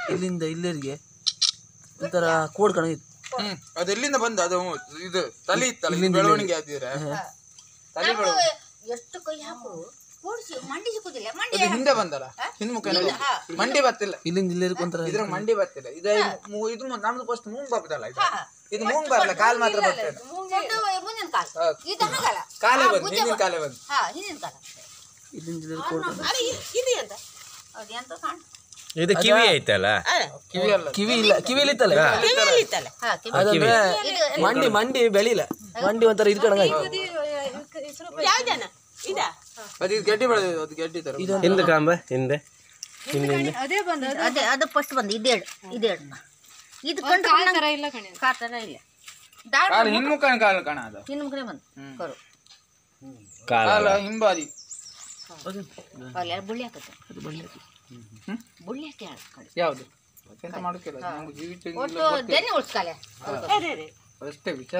ಇಲ್ಲಿಂದ ಇಲ್ಲಿವರೆಗೆ ಒಂಥರ ಕೋಡ್ ಕಣ ಇತ್ತು ಹ್ಮ್ ಅದು ಎಲ್ಲಿಂದ ಬಂದ ಅದು ಇದು ತಲೆ ಇತ್ತಲ್ಲ ಇದು ಬೆಳವಣಿಗೆ ಆದಿದ್ರೆ ತಲೆ ನಾವು ಎಷ್ಟು ಕೈ ಹಾಕು ಕೂಡಿಸಿ ಮಂಡಿ ಸಿಕ್ಕುದಿಲ್ಲ ಮಂಡಿ ಅದು ಹಿಂದೆ ಬಂದಲ್ಲ ಹಿಂದ್ಮುಖ ನೋಡಿ. ಮಂಡಿ ಬತ್ತಿಲ್ಲ ಇಲ್ಲಿಂದ ಇಲ್ಲಿವರೆಗೆ ಒಂಥರ ಇದ್ರ ಮಂಡಿ ಬತ್ತಿಲ್ಲ ಇದು ಮೂ- ಇದು ಮು- ನಮ್ದು ಫಸ್ಟ್ ಮೂಂಗ್ ಬರ್ತದಲ್ಲ ಇದು ಇದು ಮೂಂಗ್ ಬರಲ್ಲ ಕಾಲ್ ಮಾತ್ರ ಬರ್ತದೆ ಮುಂದೆ ಮುಂದಿನ ಕಾಲ ಇದು ಹಾಗಲ್ಲ ಕಾಲೇ ಬಂದು ಹಿಂದಿನ ಕಾಲೇ ಬಂದು ಹಾ ಹಿಂದಿನ ಕಾಲ ಇಲ್ಲಿಂದ ಇಲ್ಲಿವರೆಗೆ ಕೋಡ್ ಕಣ ಇದು ಎಂತ ಅದು ಎಂತ ಕಾಣ ಇದು ಕಿವಿ ಐತಲ್ಲ ಕಿವಿ ಅಲ್ಲ ಕಿವಿ ಇಲ್ಲ ಕಿವಿಲಿ ಇತ್ತಲ್ಲ ಕಿವಿಯಲ್ಲಿ ಇತ್ತಲ್ಲ ಹಾ ಕಿವಿ. ಅದಂದ್ರೆ ಮಂಡಿ ಮಂಡಿ ಬೆಳಿಲ್ಲ ಮಂಡಿ ಒಂಥರ ಇದು ಕಣಂಗಾಯ್ತು ಯಾವ್ದನ ಇದ ಅದು ಇದು ಗೆಡ್ಡೆ ಬೆಳೆದಿದೆ ಅದು ಗೆಡ್ಡೆ ತರ ಹಿಂದೆ ಕಾಂಬ ಹಿಂದೆ ಹಿಂದೆ ಅದೇ ಅದು ಫಸ್ಟ್ ಬಂದು ಇದೇಳು ಇದೇಳು ಇದು ಕಂಡು ತರ ಇಲ್ಲ ಕಣೆ ತರ ಇಲ್ಲ ದಾಳ ಕಾಲು ಹಿನ್ಮುಖ ಕಾಲು ಕಾಣ ಅದು ಇನ್ನು ಮುಖನೇ ಬಂದು ಕರು ಕಾಲ ಕಾಲ ಹಿಂಬಾದಿ ಅಲ್ಲಿ ಬುಳ್ಳಿ ಹಾಕತ್ತೆ ಬುಳ್ಳಿ ಹಾಕಿ ಹಾಕಿ ಯಾವ್ದು ಎಂತ ಮಾಡೋಕ್ಕಿಲ್ಲ ನಮ್ಗೆ ಜೀವಿತ ಒಟ್ಟು ದೆನ್ನೆ ಉಳ್ಸ್ಕಾಲೆ ಅರೆ ಅರೆ ಅಷ್ಟೇ ವಿಚಾರ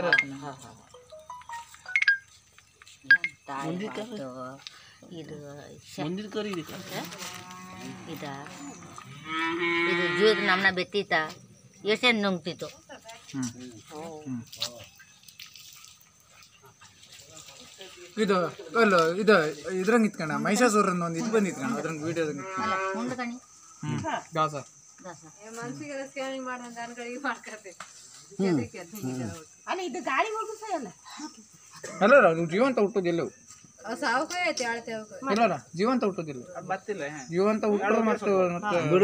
ಎಂತ ಇದು ಇದು ಶ- ಮುಂದಿನ ಕರಿ ಇದೆ ಕಣ. ಇದ ಇದು ಜೀವದ ನಮ್ಮನ್ನ ಬೆತ್ತಿತ್ತ ಎಷ್ಟೇನು ನುಂಗ್ತಿತ್ತು ಇದು ಅಲ್ಲ ಇದು ಇದ್ರಂಗ್ ಇತ್ಕಣ ಮಹಿಷಾಸುರನ್ ಒಂದು ಇದು ಬಂದಿತ್ಕಣ ಅದ್ರಂಗ್ ವಿಡಿಯೋದಂಗ್ ಅಲ್ಲ ಮುಂದೆ ಕಣಿ ಹ್ಮ್ ದಾಸ ದಾಸ ಅಲ್ಲ ಇದು ಗಾಳಿ ಹೋಗಿ ಅಲ್ಲ ಅಲ್ಲ ಅದು ಜೀವಂತ ಹುಟ್ಟೋದಿಲ್ಲ ಇಲ್ಲ ಜೀವಂತ ಹುಟ್ಟೋದಿಲ್ಲ ಜೀವಂತ ಹುಟ್ಟೋದು ಮತ್ತು ಮತ್ತೆ